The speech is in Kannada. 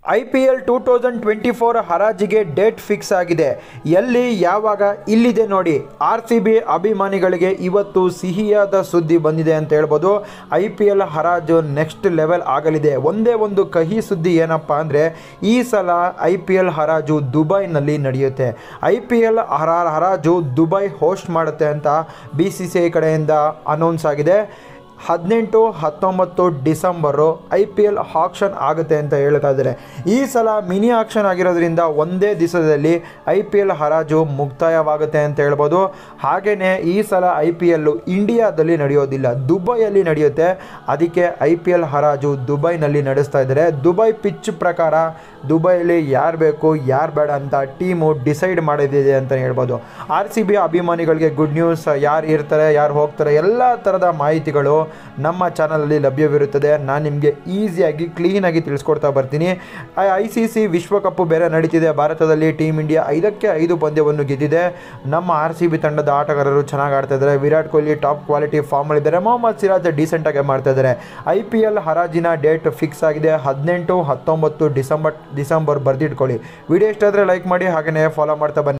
I P L two thousand twenty four ಹರಾಜಿಗೆ ಡೇಟ್ ಫಿಕ್ಸ್ ಆಗಿದೆ ಎಲ್ಲಿ ಯಾವಾಗ ಇಲ್ಲಿದೆ ನೋಡಿ ಆರ್ ಸಿ ಬಿ ಅಭಿಮಾನಿಗಳಿಗೆ ಇವತ್ತು ಸಿಹಿಯಾದ ಸುದ್ದಿ ಬಂದಿದೆ ಅಂತ ಹೇಳ್ಬೋದು ಐ ಪಿ ಎಲ್ ಹರಾಜು ನೆಕ್ಸ್ಟ್ ಲೆವೆಲ್ ಆಗಲಿದೆ ಒಂದೇ ಒಂದು ಕಹಿ ಸುದ್ದಿ ಏನಪ್ಪ ಅಂದರೆ ಈ ಸಲ ಐ ಪಿ ಎಲ್ ಹರಾಜು ದುಬೈನಲ್ಲಿ ನಡೆಯುತ್ತೆ ಐ ಪಿ ಎಲ್ ಹರ ಹರಾಜು ದುಬೈ ಹೋಸ್ಟ್ ಮಾಡುತ್ತೆ ಅಂತ ಬಿ ಸಿ ಸಿ ಐ ಕಡೆಯಿಂದ ಅನೌನ್ಸ್ ಆಗಿದೆ ಹದಿನೆಂಟು ಹತ್ತೊಂಬತ್ತು December I P L auction ಆಗುತ್ತೆ ಅಂತ ಹೇಳ್ತಾ ಇದ್ದಾರೆ ಈ ಸಲ ಮಿನಿ ಆಕ್ಷನ್ ಆಗಿರೋದ್ರಿಂದ ಒಂದೇ ದಿವಸದಲ್ಲಿ ಐ ಪಿ ಎಲ್ ಹರಾಜು ಮುಕ್ತಾಯವಾಗುತ್ತೆ ಅಂತ ಹೇಳ್ಬೋದು ಹಾಗೆಯೇ ಈ ಸಲ ಐ ಪಿ ಎಲ್ಲು ಇಂಡಿಯಾದಲ್ಲಿ ನಡೆಯೋದಿಲ್ಲ ದುಬೈಯಲ್ಲಿ ನಡೆಯುತ್ತೆ ಅದಕ್ಕೆ ಐ ಪಿ ಎಲ್ ಹರಾಜು ದುಬೈನಲ್ಲಿ ನಡೆಸ್ತಾ ಇದ್ದಾರೆ ದುಬೈ ಪಿಚ್ ಪ್ರಕಾರ ದುಬೈಲಿ ಯಾರು ಬೇಕು ಯಾರು ಬೇಡ ಅಂತ ಟೀಮು ಡಿಸೈಡ್ ಮಾಡಿದೆ ಅಂತ ಹೇಳ್ಬೋದು ಆರ್ ಸಿ ಬಿ ಅಭಿಮಾನಿಗಳಿಗೆ ಗುಡ್ ನ್ಯೂಸ್ ಯಾರು ಇರ್ತಾರೆ ಯಾರು ಹೋಗ್ತಾರೆ ಎಲ್ಲ ಥರದ ಮಾಹಿತಿಗಳು ನಮ್ಮ ಚಾನಲಲ್ಲಿ ಲಭ್ಯವಿರುತ್ತದೆ ನಾನು ನಿಮಗೆ ಈಸಿಯಾಗಿ ಕ್ಲೀನಾಗಿ ತಿಳಿಸ್ಕೊಡ್ತಾ ಬರ್ತೀನಿ ಐ ಸಿ ಸಿ ವಿಶ್ವಕಪ್ಪು ಬೇರೆ ನಡೀತಿದೆ ಭಾರತದಲ್ಲಿ ಟೀಮ್ ಇಂಡಿಯಾ ಐದಕ್ಕೆ ಐದು ಪಂದ್ಯವನ್ನು ಗೆದ್ದಿದೆ ನಮ್ಮ ಆರ್ ಸಿ ಬಿ ತಂಡದ ಆಟಗಾರರು ಚೆನ್ನಾಗಿ ಆಡ್ತಾ ಇದ್ದಾರೆ ವಿರಾಟ್ ಕೊಹ್ಲಿ ಟಾಪ್ ಕ್ವಾಲಿಟಿ ಫಾರ್ಮಲ್ಲಿದ್ದಾರೆ ಮೊಹಮ್ಮದ್ ಸಿರಾಜ್ ಡೀಸೆಂಟಾಗಿ ಮಾಡ್ತಾ ಇದ್ದಾರೆ ಐ ಪಿ ಎಲ್ ಹರಾಜಿನ ಡೇಟ್ ಫಿಕ್ಸ್ ಆಗಿದೆ ಹದಿನೆಂಟು ಹತ್ತೊಂಬತ್ತು ಡಿಸೆಂಬರ್ ಡಿಸೆಂಬರ್ ಬರೆದಿಟ್ಕೊಳ್ಳಿ ವಿಡಿಯೋ ಇಷ್ಟ ಆದರೆ ಲೈಕ್ ಮಾಡಿ ಹಾಗೆಯೇ ಫಾಲೋ ಮಾಡ್ತಾ ಬನ್ನಿ